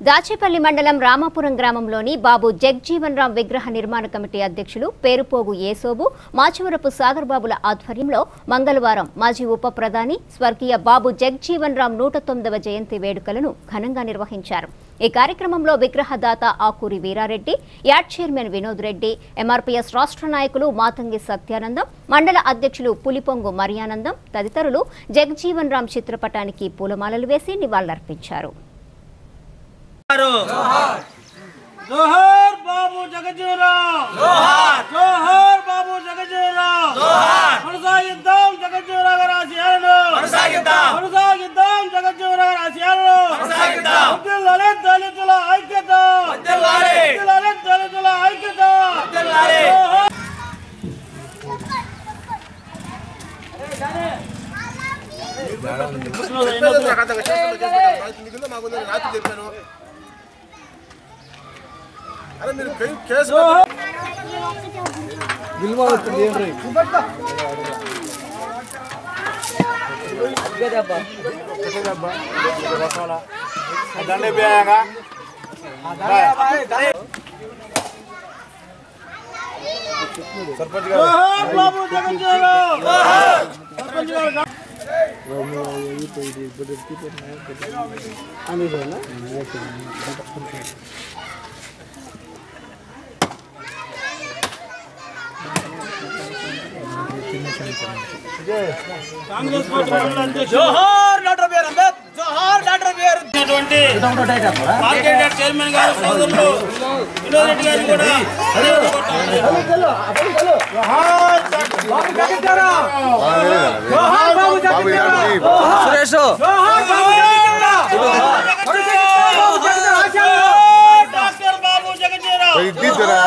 దాచేపల్లి మండలం రామాపురం గ్రామంలోని బాబు జగ్జీవన్ రామ్ విగ్రహ నిర్మాణ కమిటీ అధ్యక్షులు పేరుపోగు ఏసోబు మాచవరపు సాగర్ బాబుల ఆధ్వర్యంలో మంగళవారం మాజీ ఉప ప్రధాని స్వర్గీయ బాబు జగ్జీవన్ రామ్ నూట తొమ్మిదవ జయంతి వేడుకలను ఘనంగా నిర్వహించారు ఈ కార్యక్రమంలో విగ్రహదాత ఆకూరి వీరారెడ్డి యాడ్ చైర్మన్ వినోద్ రెడ్డి ఎంఆర్పీఎస్ రాష్ట్ర నాయకులు మాతంగి సత్యానందం మండల అధ్యక్షులు పులిపొంగు మరియానందం తదితరులు జగ్జీవన్ రామ్ చిత్రపటానికి పూలమాలలు వేసి నివాళులర్పించారు జోహార్ బాబు జగజీవరావు జోహార్ జోహార్ బాబు జగజీవరావు జోహార్ కొనసాగిద్దాం జగజీవరావు గారి ఆశయాలను కొనసాగిద్దాం కొనసాగిద్దాం జగజీవరావు గారి ఆశయాలను కొనసాగిద్దాం వర్ధిల్లాలి దళితుల ఐక్యత వర్ధిల్లాలి వర్ధిల్లాలి దళితుల ఐక్యత వర్ధిల్లాలి అరే మీరు కే- కేసు సర్పంచ్ గారు జోహార్ బాబు జగజీవరావు జోహార్ సర్పంచ్ గారు కాంగ్రెస్ పార్టీ మండల అధ్యక్షుడు జోహార్ డాక్టర్ బిఆర్ అంబేద్ జోహార్ డాక్టర్ బిఆర్ ఉన్నటువంటి మార్కెట్ చైర్మన్ గారు సోదరులు వినోద్ రెడ్డి గారు కూడా అదే బాబు ఇలాంటి సురేష్ డాక్టర్ బాబు జగజీరావు ఇది తీద్దరా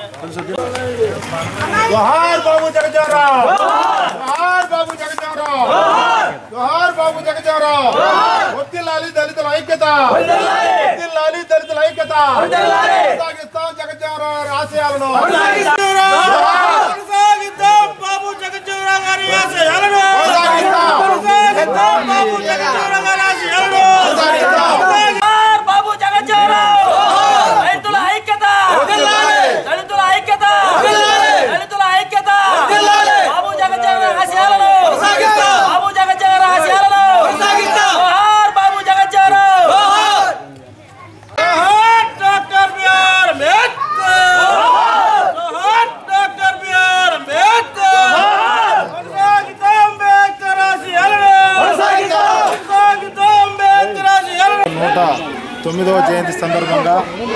జోహార్ బాబు జగజారావు జోహార్ బాబు జగజారావు జోహార్ బాబు జగజారావు వద్దిల్లాలి దళితుల ఐక్యత వద్దిల్లాలి దళితుల ఐక్యత కొనసాగిస్తాం జగజారావు ఆశయాలను కొనసాగిద్దాం బాబు జగజీవరావు గారి ఆశయాలను కొనసాగిద్దాం. కొనసాగిద్దాం బాబు జగజీవరావు గారి ఆశయాలను జోహార్ బాబు జగజ్జీవరావు రైతుల ఐక్యత దళితుల ఐక్యత దళితుల ఐక్యత బాబు జగజ్జీవరావు ఆశయాలను బాబు జగజ్జీవరావు ఆశయాలను జోహార్ బాబు జగజ్జీవరావు జోహార్ డాక్టర్ బిఆర్ అంబేద్కర్ జోహార్ డాక్టర్ బిఆర్ అంబేద్కర్ కొనసాగిద్దాం అంబేద్కర్ ఆశయాలను కొనసాగిద్దాం అంబేద్కర్ ఆశయాలను నూట తొమ్మిదవ జయంతి సందర్భంగా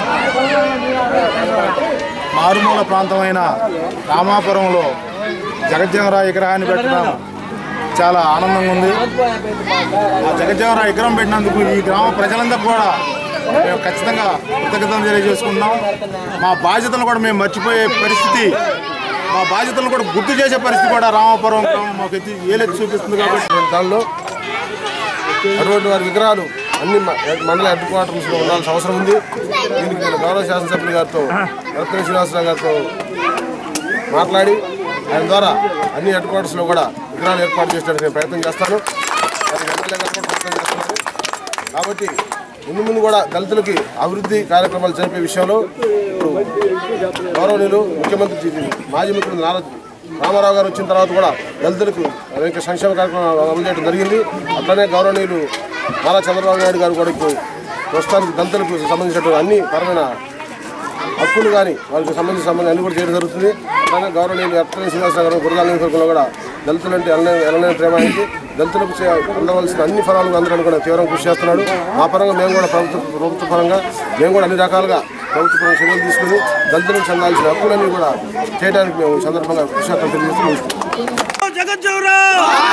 మారుమూల ప్రాంతమైన రామాపురంలో జగజ్జీవనరావు విగ్రహాన్ని పెట్టడం చాలా ఆనందంగా ఉంది ఆ జగజ్జీవనరావు విగ్రహం పెట్టినందుకు ఈ గ్రామ ప్రజలందరూ కూడా మేము ఖచ్చితంగా కృతజ్ఞతలు తెలియజేసుకుంటున్నాం మా బాధ్యతలను కూడా మేము మర్చిపోయే పరిస్థితి మా బాధ్యతలను కూడా గుర్తు చేసే పరిస్థితి కూడా రామాపురం గ్రామం మాకు ఎత్తి ఏలెత్తి చూపిస్తుంది కాబట్టి దానిలో అటువంటి వారి విగ్రహాలు అన్ని మ- మండల హెడ్ క్వార్టర్స్ లో ఉండాల్సిన అవసరం ఉంది దీనికి నేను గౌరవ శాసనసభ్యులు గారితో రత్న శ్రీనివాసరావు గారితో మాట్లాడి ఆయన ద్వారా అన్ని హెడ్ క్వార్టర్స్ లో కూడా విగ్రహాలు ఏర్పాటు చేయడానికి నేను ప్రయత్నం చేస్తాను అది ఎమ్మెల్యే గారు కూడా ప్రయత్నం చేస్తున్నారు కాబట్టి ముందు ముందు కూడా దళితులకి అభివృద్ధి కార్యక్రమాలు జరిపే విషయంలో ఇప్పుడు గౌరవనీయులు ముఖ్యమంత్రి జీ- మాజీ ముఖ్యమంత్రి నారా రామారావు గారు వచ్చిన తర్వాత కూడా దళితులకు అనేక సంక్షేమ కార్యక్రమాలు అమలు చేయడం జరిగింది అట్లనే గౌరవనీయులు నారా చంద్రబాబు నాయుడు గారు కూడా ఇప్పుడు ప్రస్తుతానికి దళితులకు సంబంధించినటువంటి అన్ని పరమైన హక్కులు కానీ వాళ్ళకి సంబంధించిన సంబంధం అన్ని కూడా చేయడం జరుగుతుంది అట్లానే గౌరవనీయులు ఎత్తని శ్రీనివాసరావు గారు గురజాల నియోజకవర్గంలో కూడా దళితులు అంటే ఎల్లలేని ప్రేమ ఆయనకి దళితులకు చే- అందవలసిన అన్ని ఫలాలు అందరూ కూడా తీవ్రంగా కృషి చేస్తున్నాడు మా పరంగా మేము కూడా ప్రభుత్వ ప్రభుత్వ పరంగా మేము కూడా అన్ని రకాలుగా ప్రభుత్వ పరంగా చర్యలు తీసుకుని దళితులకు చెందాల్సిన హక్కులన్నీ కూడా చేయడానికి మేము ఈ సందర్భంగా కృషి చేస్తాం తెలియజేస్తున్నాం జగజ్జీవరావు